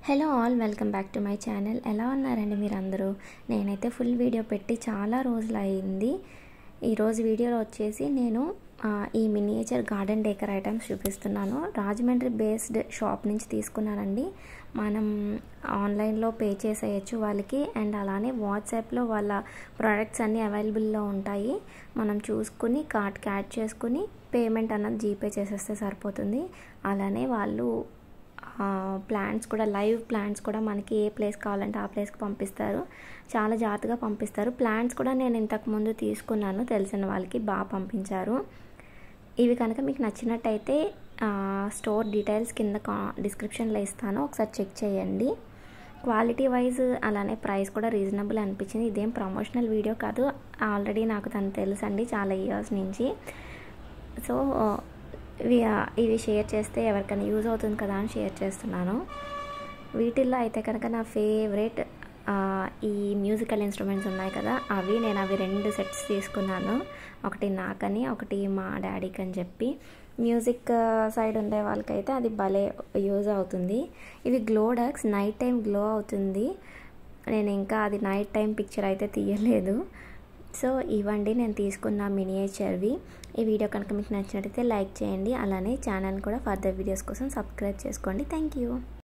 hello all welcome back to my channel ఎలా ఉన్నారండి మీరు అందరూ నేనైతే ఫుల్ వీడియో పెట్టి చాలా రోజులు అయింది ఈరోజు వీడియోలో వచ్చేసి నేను ఆ, ఈ మినియేచర్ గార్డెన్ డెకర్ ఐటమ్స్ చూపిస్తున్నాను రాజమండ్రి బేస్డ్ షాప్ నుంచి తీసుకున్నానండి మనం ఆన్లైన్లో పే చేసేయచ్చు వాళ్ళకి అండ్ అలానే వాట్సాప్లో వాళ్ళ ప్రోడక్ట్స్ అన్నీ అవైలబుల్లో ఉంటాయి మనం చూసుకుని కార్ట్కి యాడ్ చేసుకుని పేమెంట్ అన్నది జీపే చేసేస్తే సరిపోతుంది అలానే వాళ్ళు ప్లాంట్స్ కూడా లైవ్ ప్లాంట్స్ కూడా మనకి ఏ ప్లేస్ కావాలంటే ఆ ప్లేస్కి పంపిస్తారు చాలా జాగ్రత్తగా పంపిస్తారు ప్లాంట్స్ కూడా నేను ఇంతకుముందు తీసుకున్నాను తెలిసిన వాళ్ళకి బాగా పంపించారు ఇవి కనుక మీకు నచ్చినట్టయితే స్టోర్ డీటెయిల్స్ కింద డిస్క్రిప్షన్లో ఇస్తాను ఒకసారి చెక్ చేయండి క్వాలిటీ వైజ్ అలానే ప్రైస్ కూడా రీజనబుల్ అనిపించింది ఇదేం ప్రమోషనల్ వీడియో కాదు ఆల్రెడీ నాకు తను తెలుసండి చాలా ఇయర్స్ నుంచి సో ఇవి ఇవి షేర్ చేస్తే ఎవరికైనా యూజ్ అవుతుంది కదా అని షేర్ చేస్తున్నాను వీటిల్లో అయితే కనుక నా ఫేవరెట్ ఈ మ్యూజికల్ ఇన్స్ట్రుమెంట్స్ ఉన్నాయి కదా అవి నేను అవి రెండు సెట్స్ తీసుకున్నాను ఒకటి నాకని ఒకటి మా డాడీకి అని చెప్పి మ్యూజిక్ సైడ్ ఉండే వాళ్ళకైతే అది భలే యూజ్ అవుతుంది ఇవి glow ducks night time glow అవుతుంది నేను ఇంకా అది నైట్ టైం పిక్చర్ అయితే తీయలేదు సో ఇవ్వండి నేను తీసుకున్న మినియేచర్వి ఈ వీడియో కనుక మీకు నచ్చినట్టయితే లైక్ చేయండి అలానే ఛానల్ కూడా ఫర్దర్ వీడియోస్ కోసం సబ్స్క్రైబ్ చేసుకోండి థ్యాంక్ యూ